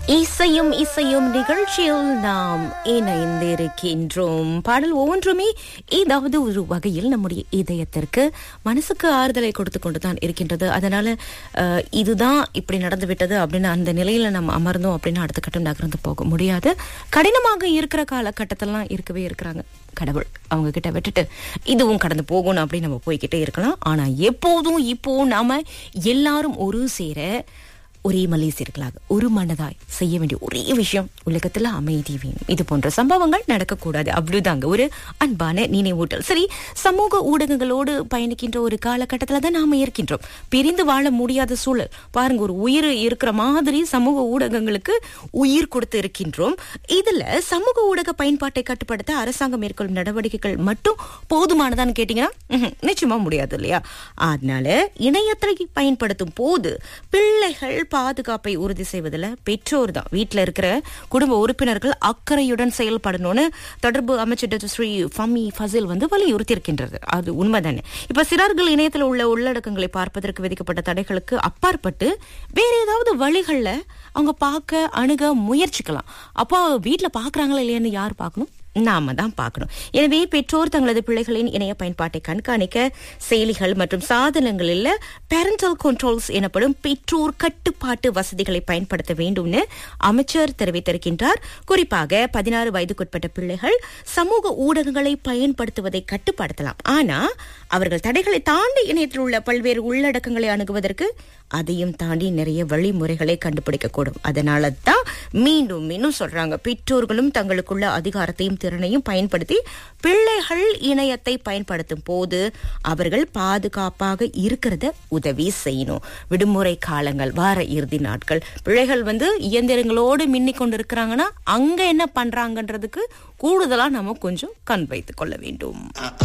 இசையும் இசையும் நிகழ்ச்சியில் நாம் இணைந்திருக்கின்றோம் பாடல் ஒவ்வொன்றுமே ஏதாவது ஒரு வகையில் நம்முடைய இதயத்திற்கு மனசுக்கு ஆறுதலை கொடுத்து கொண்டுதான் இருக்கின்றது அதனால அஹ், இதுதான் இப்படி நடந்து விட்டது அப்படின்னு அந்த நிலையில நம்ம அமர்ந்தோம் அப்படின்னு அடுத்த கட்டம் நகர்ந்து போக முடியாது கடினமாக இருக்கிற காலகட்டத்திலாம் இருக்கவே இருக்கிறாங்க கடவுள் அவங்க கிட்ட விட்டுட்டு இதுவும் கடந்து போகணும் அப்படின்னு நம்ம போய்கிட்டே இருக்கலாம் ஆனா எப்போதும் இப்போ நாம எல்லாரும் ஒரு சேர ஒரே மலேசியர்களாக ஒரு மனதாய் செய்ய வேண்டிய ஒரே விஷயம் உலகத்துல அமைதி வேணும் இது போன்ற சம்பவங்கள் நடக்கக்கூடாது அவ்வளவுதாங்க ஒரு அன்பான நினைவூட்டல் சரி சமூக ஊடகங்களோடு பயணிக்கின்ற ஒரு காலகட்டத்துல தான் நாம இருக்கின்றோம் பிரிந்து வாழ முடியாத சூழல் பாருங்க ஒரு உயிர் இருக்கிற மாதிரி சமூக ஊடகங்களுக்கு உயிர் கொடுத்து இருக்கின்றோம் இதுல சமூக ஊடக பயன்பாட்டை கட்டுப்படுத்த அரசாங்கம் மேற்கொள்ளும் நடவடிக்கைகள் மட்டும் போதுமானதான்னு கேட்டீங்கன்னா ம்ஹும், நிச்சயமா முடியாது இல்லையா அதனால இணையத்தை பயன்படுத்தும் போது பிள்ளைகள் பாதுகாப்பை உறுதி செய்வதில் பெற்றோர் தான் வீட்டில் இருக்கிற குடும்ப உறுப்பினர்கள் அக்கறையுடன் செயல்படணும்னு தொடர்பு அமைச்சர் டாக்டர் ஸ்ரீ ஃபமி ஃபசில் வந்து வலியுறுத்தி இருக்கின்றது அது உண்மைதானே இப்ப சிறார்கள் இணையத்தில் உள்ள உள்ளடக்கங்களை பார்ப்பதற்கு விதிக்கப்பட்ட தடைகளுக்கு அப்பாற்பட்டு வேற ஏதாவது வழிகள்ல அவங்க பார்க்க அணுக முயற்சிக்கலாம் அப்போ வீட்ல பாக்குறாங்களா இல்லையான்னு யார் பார்க்கணும் நாம தான் பார்க்கணும் எனவே பெற்றோர் தங்களது பிள்ளைகளின் இணைய பயன்பாட்டை கண்காணிக்க செயலிகள் மற்றும் சாதனங்களில் பேரண்டல் கண்ட்ரோல்ஸ் எனப்படும் பெற்றோர் கட்டுப்பாட்டு வசதிகளை பயன்படுத்த வேண்டும்னு அமைச்சர் தெரிவித்திருக்கின்றார் குறிப்பாக பதினாறு வயதுக்குட்பட்ட பிள்ளைகள் சமூக ஊடகங்களை பயன்படுத்துவதை கட்டுப்படுத்தலாம் ஆனா அவர்கள் தடைகளை தாண்டி இணையத்தில் உள்ள பல்வேறு உள்ளடக்கங்களை அணுகுவதற்கு அதையும் தாண்டி நிறைய வழிமுறைகளை கண்டுபிடிக்கக்கூடும் அதனால தான் மீண்டும் மீண்டும் சொல்றாங்க பெற்றோர்களும் தங்களுக்குள்ள அதிகாரத்தையும் திறனையும் பயன்படுத்தி பிள்ளைகள் இணையத்தை பயன்படுத்தும் போது அவர்கள் பாதுகாப்பாக இருக்கிறத உதவி செய்யணும் விடுமுறை காலங்கள் வார இறுதி நாட்கள் பிள்ளைகள் வந்து இயந்திரங்களோடு மின்னிக் கொண்டு இருக்கிறாங்கன்னா அங்க என்ன பண்றாங்கன்றதுக்கு கூடுதலா நம்ம கொஞ்சம் கண் வைத்துக் கொள்ள வேண்டும்